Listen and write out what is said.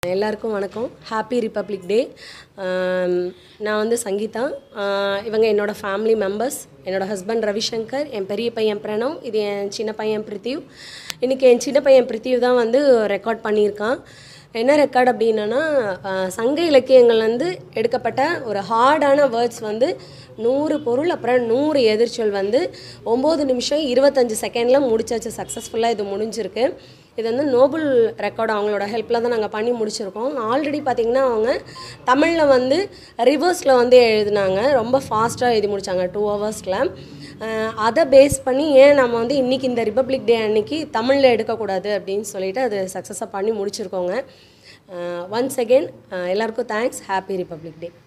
எல்லாருக்கும் வணக்கம் happy Republic டே நான் வந்து சங்கீதா ஆஹ் இவங்க என்னோடய ஃபேமிலி மெம்பர்ஸ் என்னோடய ஹஸ்பண்ட் ரவிசங்கர் என் பெரிய பையன் பிரணவ் இது என் சின்ன பையன் பிரித்திவ் இன்றைக்கி என் சின்ன பையன் பிரித்திவ் தான் வந்து ரெக்கார்ட் பண்ணியிருக்கான் என்ன ரெக்கார்ட் அப்படின்னா ஆஹ் சங்க இலக்கியங்கள்லேருந்து எடுக்கப்பட்ட ஒரு ஹார்டான வேர்ட்ஸ் வந்து நூறு பொருள் அப்புறம் நூறு எதிர்ச்சொல் வந்து ஒம்பது நிமிஷம் இருபத்தஞ்சு செகண்டில் முடிச்சாச்சு சக்ஸஸ்ஃபுல்லாக இது முடிஞ்சிருக்கு இது வந்து நோபல் ரெக்கார்டு அவங்களோட ஹெல்ப்பில் தான் நாங்கள் பண்ணி முடிச்சிருக்கோம் ஆல்ரெடி பார்த்திங்கன்னா அவங்க தமிழில் வந்து ரிவர்ஸில் வந்து எழுதினாங்க ரொம்ப ஃபாஸ்ட்டாக எழுதி முடித்தாங்க டூ ஹவர்ஸில் அதை பேஸ் பண்ணி ஏன் நம்ம வந்து இன்றைக்கி இந்த ரிப்பப்ளிக் டே அன்னைக்கு தமிழில் எடுக்கக்கூடாது அப்படின்னு சொல்லிட்டு அது சக்ஸஸாக பண்ணி முடிச்சிருக்கோங்க ஒன்ஸ் அகெயின் எல்லாருக்கும் தேங்க்ஸ் ஹாப்பி ரிப்பப்ளிக் டே